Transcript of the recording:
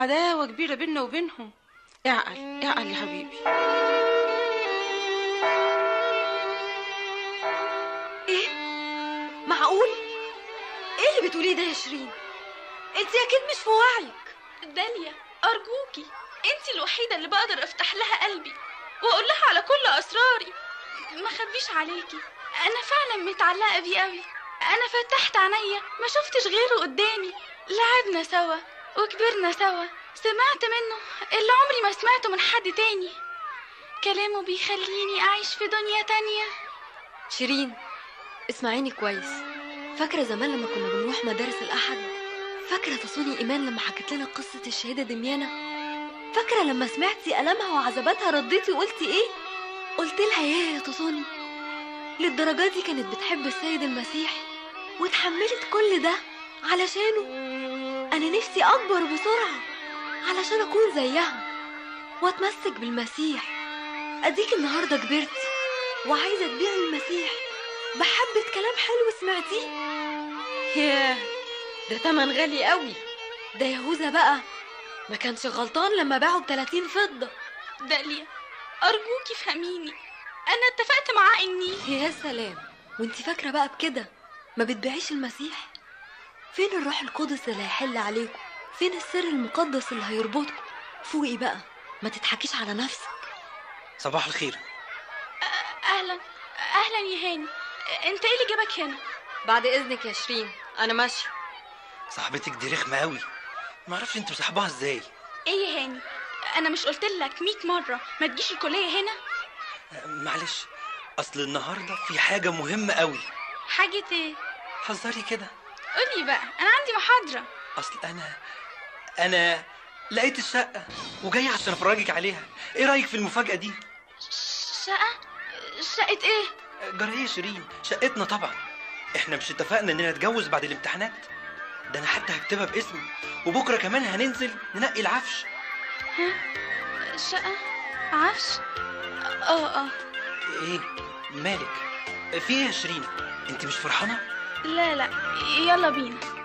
عداوة كبيرة بيننا وبينهم اعقل اعقل يا حبيبي ايه معقول ايه اللي بتقوليه ده يا شيرين انت اكيد مش في وعيك داليا أرجوكي أنت الوحيدة اللي بقدر أفتح لها قلبي وأقول لها على كل أسراري ما خبيش عليكي أنا فعلا متعلقة بيه قوي أنا فتحت عينيا ما شفتش غيره قدامي لعبنا سوا وكبرنا سوا سمعت منه اللي عمري ما سمعته من حد تاني كلامه بيخليني أعيش في دنيا تانية شيرين اسمعيني كويس فاكرة زمان لما كنا بنروح مدارس الأحد فاكرة تصوني إيمان لما حكت لنا قصة الشهيدة دميانة فاكرة لما سمعتي ألمها وعذاباتها رديتي وقلتي إيه قلت لها يا يا تصوني للدرجة دي كانت بتحب السيد المسيح وتحملت كل ده علشانه أنا نفسي أكبر بسرعة علشان أكون زيها وأتمسك بالمسيح أديك النهاردة كبرتي وعايزة تبيعي المسيح بحبة كلام حلو سمعتيه ياه ده تمن غالي قوي ده يهوذا بقى ما كانش غلطان لما باعه ب 30 فضة داليا أرجوكي فهميني أنا اتفقت معاه إني يا سلام وانت فاكرة بقى بكده ما بتبيعيش المسيح فين الروح القدس اللي هيحل عليكم فين السر المقدس اللي هيربطكم فوقي بقى ما تضحكيش على نفسك صباح الخير أهلا أهلا يا هاني أنت إيه اللي جابك هنا؟ بعد إذنك يا شيرين أنا ماشية صاحبتك دي رخمه قوي ما اعرفش انت مصاحباها ازاي إيه يا هاني؟ أنا مش قلت لك 100 مرة ما تجيش الكلية هنا؟ أه، معلش اصل النهارده في حاجه مهمه قوي حاجة إيه؟ حذري كده قولي بقى أنا عندي محاضرة اصل انا انا لقيت الشقه وجاي عشان افرجك عليها ايه رايك في المفاجاه دي شقة؟ شقة إيه؟ جرى يا شيرين شقتنا طبعا احنا مش اتفقنا اننا نتجوز بعد الامتحانات ده انا حتى هكتبها باسمي وبكره كمان هننزل ننقي العفش شقة؟ عفش؟ اه اه ايه مالك في ايه يا شيرين انت مش فرحانه لا لا يلا بينا